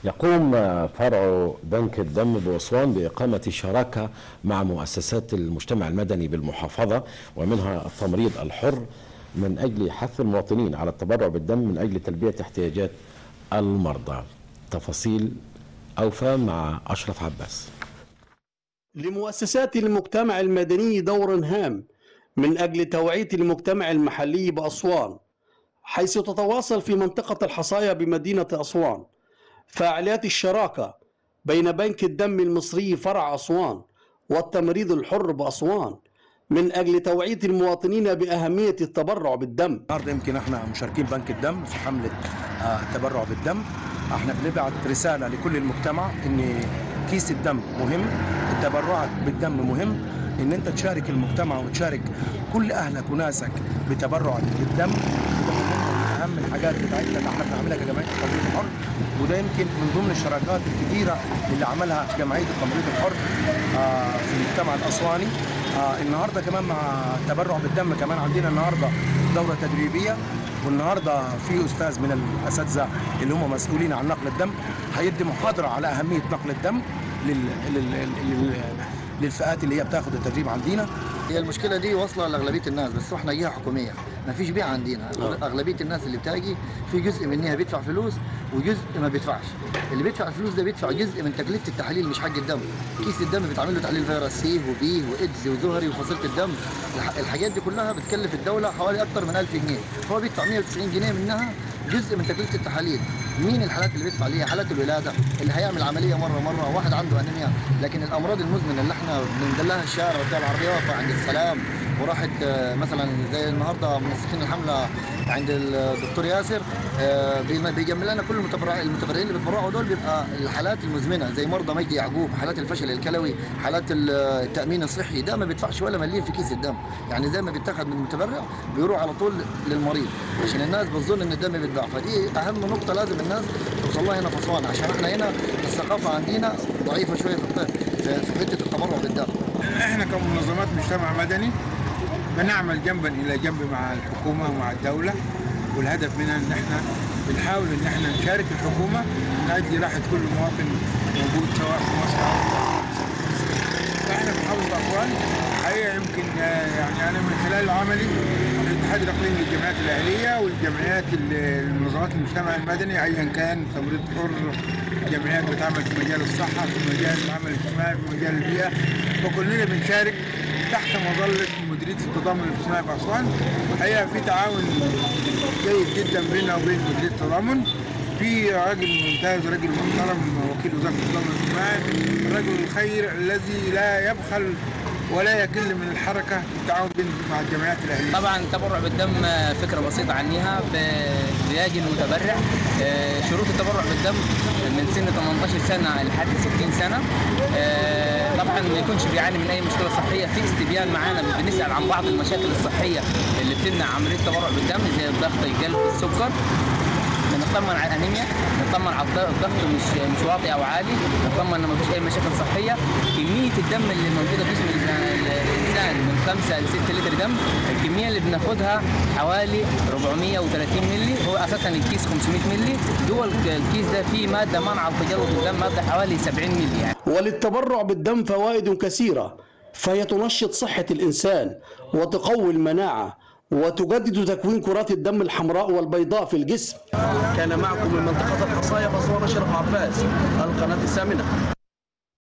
يقوم فرع بنك الدم بأسوان بإقامة شراكة مع مؤسسات المجتمع المدني بالمحافظة ومنها التمريض الحر من أجل حث المواطنين على التبرع بالدم من أجل تلبية احتياجات المرضى تفاصيل أوفى مع أشرف عباس لمؤسسات المجتمع المدني دور هام من أجل توعية المجتمع المحلي بأسوان حيث تتواصل في منطقة الحصايا بمدينة أسوان فعاليات الشراكة بين بنك الدم المصري فرع أسوان والتمريض الحر بأسوان من أجل توعية المواطنين بأهمية التبرع بالدم النهارده يمكن احنا مشاركين بنك الدم في حمله آه، التبرع بالدم احنا بنبعت رساله لكل المجتمع ان كيس الدم مهم التبرعات بالدم مهم ان انت تشارك المجتمع وتشارك كل اهلك وناسك بتبرعك بالدم وده من اهم الحاجات بتاعتنا اللي احنا بنعملها كجمعيه التمريض الحر وده يمكن من ضمن الشراكات الكبيره اللي عملها جمعيه التمريض الحر آه، في المجتمع الاسواني آه، النهارده كمان مع التبرع بالدم كمان عندنا النهارده دوره تدريبيه والنهارده في استاذ من الاساتذه اللي هم مسؤولين عن نقل الدم هيدي محاضره على اهميه نقل الدم لل... لل... لل... للفئات اللي هي بتاخد التدريب عندنا هي المشكله دي واصله لاغلبيه الناس بس احنا جهه حكوميه ما فيش بيع عندنا اغلبيه الناس اللي بتاجي في جزء منها بيدفع فلوس وجزء ما بيدفعش اللي بيدفع الفلوس ده بيدفع جزء من تكلفه التحاليل مش حق الدم كيس الدم بيتعمل له تحليل فيروس سي وبي وايدز وزهري وفصيله الدم الح- الحاجات دي كلها بتكلف الدوله حوالي اكثر من 1000 جنيه هو بيدفع 190 جنيه منها جزء من تكلفه التحاليل مين الحالات اللي بيدفع عليها حالات الولاده اللي هيعمل عمليه مره مره واحد عنده انيميا لكن الامراض المزمنه اللي احنا بندلها الشارع بتاع العربيه واقفه عند السلام وراحت آه، مثلا زي النهارده منسقين الحمله عند الدكتور ياسر آه، بي- بيجمل لنا كل المتبرع المتبرعين اللي بيتبرعوا دول بيبقى الحالات المزمنه زي مرضى مجدي يعقوب حالات الفشل الكلوي حالات ال- التامين الصحي ده ما بيدفعش ولا مليم في كيس الدم يعني زي ما بيتاخد من المتبرع بيروح على طول للمريض عشان الناس بتظن ان الدم بيتباع فدي اهم نقطه لازم الناس توصل لها هنا في اسوان عشان احنا هنا الثقافه عندنا ضعيفه شويه في الط- في في حته التبرع بالدم احنا كمنظمات مجتمع مدني بنعمل جنبا الى جنب مع الحكومه ومع الدوله والهدف منها ان احنا بنحاول ان احنا نشارك الحكومه من اجل راحه كل مواطن موجود سواء في مصر او في فاحنا بنحاول باخوان الحقيقه يمكن آه، يعني انا من خلال عملي في الاتحاد الاقليمي للجمعيات الاهليه والجمعيات ال- المنظمات المجتمع المدني ايا كان تمريض حر جمعيات بتعمل في مجال الصحه في مجال العمل الاجتماعي في مجال البيئه فكلنا بنشارك تحت مظله مديريه التضامن الاجتماعي في اسوان الحقيقه في تعاون جيد جدا بيننا وبين مديريه التضامن في راجل ممتاز راجل محترم وكيل وزاره التضامن الاجتماعي الرجل الخير الذي لا يبخل ولا يكل من الحركه التعاون بين مع الجمعيات الاهليه طبعا التبرع بالدم فكره بسيطه عنيها ب- بيجي المتبرع آه، شروط التبرع بالدم من سن 18 سنه لحد 60 سنه آه، طبعا ما يكونش بيعاني من اي مشكله صحيه في استبيان معانا بنسال عن بعض المشاكل الصحيه اللي بتمنع عمليه التبرع بالدم زي الضغط القلب السكر نطمن على الانيميا نطمن على الض- الضغط مش مش واطي او عالي نطمن ان مفيش اي مشاكل صحيه كميه الدم اللي موجوده في جسم الإنسان- الانسان من 5 ل 6 لتر دم الكميه اللي بناخدها حوالي 430 مللي هو اساسا الكيس 500 مللي جوه الك- الكيس ده فيه ماده منع تجلط الدم ماده حوالي 70 مللي يعني وللتبرع بالدم فوائد كثيرة فهي تنشط صحة الإنسان وتقوي المناعة وتجدد تكوين كرات الدم الحمراء والبيضاء في الجسم كان معكم من منطقة الحصايا بصوان أشرف عباس القناة الثامنة